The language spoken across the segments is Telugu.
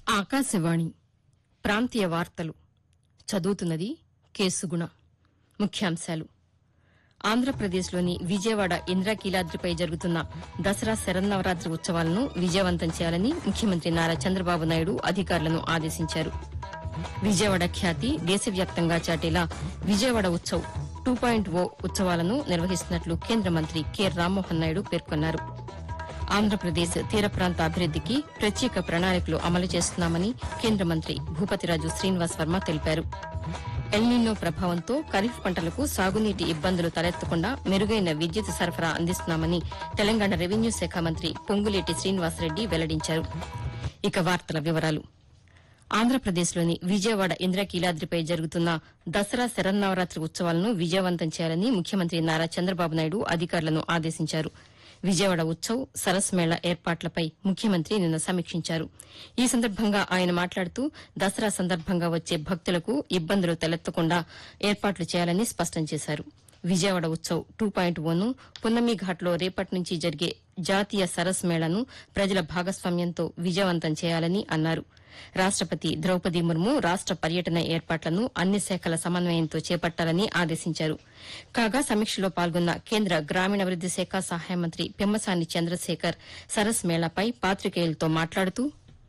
ఆకాశవాణి ప్రాంతీయ వార్తలు చదువుతున్నది కేసుగుణ ముఖ్యాంశాలు ఆంధ్రప్రదేశ్లోని విజయవాడ ఇంద్రకీలాద్రిపై జరుగుతున్న దసరా శరన్నవరాత్రి ఉత్సవాలను విజయవంతం చేయాలని ముఖ్యమంత్రి నారా చంద్రబాబు నాయుడు అధికారులను ఆదేశించారు విజయవాడ ఖ్యాతి దేశవ్యాప్తంగా చాటేలా Vijayawada Utsav two point O ఉత్సవాలను నిర్వహిస్తున్నట్లు కేంద్ర మంత్రి కె రామ్మోహన్ నాయుడు పేర్కొన్నారు ఆంధ్రప్రదేశ్ తీర ప్రాంత అభివృద్దికి ప్రత్యేక ప్రణాళికలు అమలు చేస్తున్నామని కేంద్ర మంత్రి భూపతిరాజు శ్రీనివాస్ వర్మ తెలిపారు ఎల్నినో ప్రభావంతో ఖరీఫ్ పంటలకు సాగునీటి ఇబ్బందులు తలెత్తకుండా మెరుగైన విద్యుత్ సరఫరా అందిస్తున్నామని తెలంగాణ రెవెన్యూ శాఖ మంత్రి పొంగులేటి శ్రీనివాసరెడ్డి వెల్లడించారు ఇక వార్తల వివరాలు ఆంధ్రప్రదేశ్లోని విజయవాడ ఇంద్రకీలాద్రిపై జరుగుతున్న దసరా శరన్నవరాత్రి ఉత్సవాలను విజయవంతం చేయాలని ముఖ్యమంత్రి నారా చంద్రబాబు నాయుడు అధికారులను ఆదేశించారు విజయవాడ ఉత్సవ్ సరస్ మేళా ఏర్పాట్లపై ముఖ్యమంత్రి నిన్న సమీక్షించారు ఈ సందర్భంగా ఆయన మాట్లాడుతూ దసరా సందర్భంగా వచ్చే భక్తులకు ఇబ్బందులు తలెత్తకుండా ఏర్పాట్లు చేయాలని స్పష్టం చేశారు విజయవాడ ఉత్సవ్ టూ పాయింట్ ఓను పున్నమి ఘాట్లో రేపటి నుంచి జరిగే జాతీయ సరస్ మేళాను ప్రజల భాగస్వామ్యంతో విజయవంతం చేయాలని అన్నారు రాష్టపతి ద్రౌపది ముర్ము రాష్ట పర్యటన ఏర్పాట్లను అన్ని శాఖల సమన్వయంతో చేపట్టాలని ఆదేశించారు కాగా సమీక్షలో పాల్గొన్న కేంద్ర గ్రామీణాభివృద్ది శాఖ సహాయ మంత్రి పెమ్మసాని చంద్రశేఖర్ సరస్ మేళాపై పాత్రికేయులతో మాట్లాడుతూ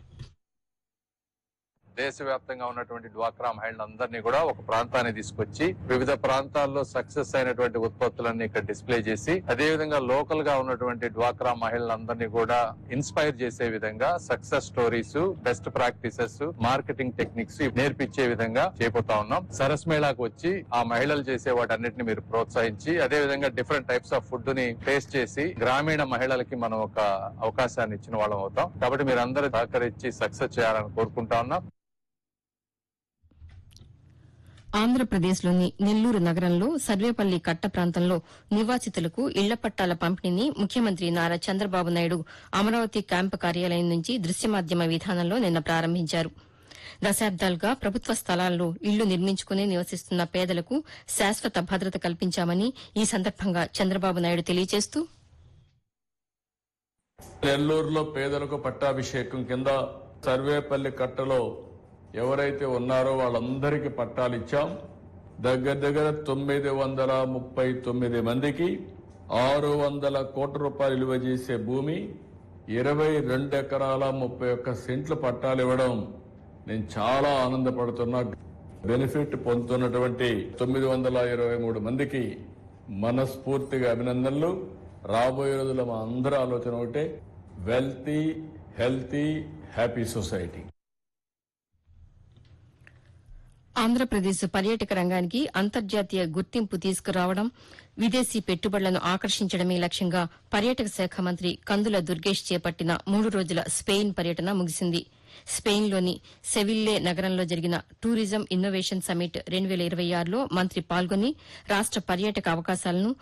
దేశవ్యాప్తంగా ఉన్నటువంటి డ్వాక్రా మహిళలందరినీ కూడా ఒక ప్రాంతాన్ని తీసుకొచ్చి వివిధ ప్రాంతాల్లో సక్సెస్ అయినటువంటి ఉత్పత్తులన్నీ ఇక్కడ డిస్ప్లే చేసి అదే విధంగా లోకల్ గా ఉన్నటువంటి డ్వాక్రా మహిళలందరినీ కూడా ఇన్స్పైర్ చేసే విధంగా success stories best practices marketing techniques నేర్పించే విధంగా చేపోతా ఉన్నాం సరస్ మేళాకు వచ్చి ఆ మహిళలు చేసే వాటన్నిటిని మీరు ప్రోత్సహించి అదే విధంగా డిఫరెంట్ టైప్స్ ఆఫ్ ఫుడ్ ని టేస్ట్ చేసి గ్రామీణ మహిళలకి మనం ఒక అవకాశాన్ని ఇచ్చిన వాళ్ళం అవుతాం కాబట్టి మీరు అందరూ సహకరించి సక్సెస్ చేయాలని కోరుకుంటా ఉన్నాం ఆంధ్రప్రదేశ్లోని నెల్లూరు నగరంలో సర్వేపల్లి కట్ట ప్రాంతంలో నివాసితులకు ఇళ్ల పట్టాల పంపిణీని ముఖ్యమంత్రి నారా చంద్రబాబు నాయుడు అమరావతి క్యాంపు కార్యాలయం నుంచి దృశ్యమాధ్యమ విధానంలో నిన్న ప్రారంభించారు దశాబ్దాలుగా ప్రభుత్వ స్థలాల్లో ఇళ్లు నిర్మించుకుని నివసిస్తున్న పేదలకు శాశ్వత భద్రత కల్పించామని ఈ సందర్భంగా చంద్రబాబు నాయుడు తెలియజేస్తూ నెల్లూరులో పేదలకు పట్టాభిషేకం కింద సర్వేపల్లి కట్టలో ఎవరైతే ఉన్నారో వాళ్ళందరికీ పట్టాలు ఇచ్చాం దగ్గర దగ్గర తొమ్మిది వందల ముప్పై తొమ్మిది మందికి ఆరు వందల కోట్ల రూపాయలు విలువ చేసే భూమి ఇరవై రెండు ఎకరాల ముప్పై ఒక్క సెంట్లు పట్టాలు ఇవ్వడం నేను చాలా ఆనందపడుతున్నా బెనిఫిట్ పొందుతున్నటువంటి తొమ్మిది వందల ఇరవై మూడు మందికి మనస్ఫూర్తిగా అభినందనలు రాబోయే రోజుల్లో మా అందరి ఆలోచన ఒకటే wealthy healthy happy society Andhra Pradesh పర్యాటక రంగానికి అంతర్జాతీయ గుర్తింపు తీసుకురావడం విదేశీ పెట్టుబడులను ఆకర్షించడమే లక్ష్యంగా పర్యాటక శాఖ మంత్రి కందుల దుర్గేష్ చేపట్టిన మూడు రోజుల స్పెయిన్ పర్యటన ముగిసింది స్పెయిన్లోని సెవిల్లే నగరంలో జరిగిన టూరిజం ఇన్నోవేషన్ సమిట్ రెండు వేల ఇరవై ఆరులో మంత్రి పాల్గొని రాష్ట పర్యాటక అవకాశాలను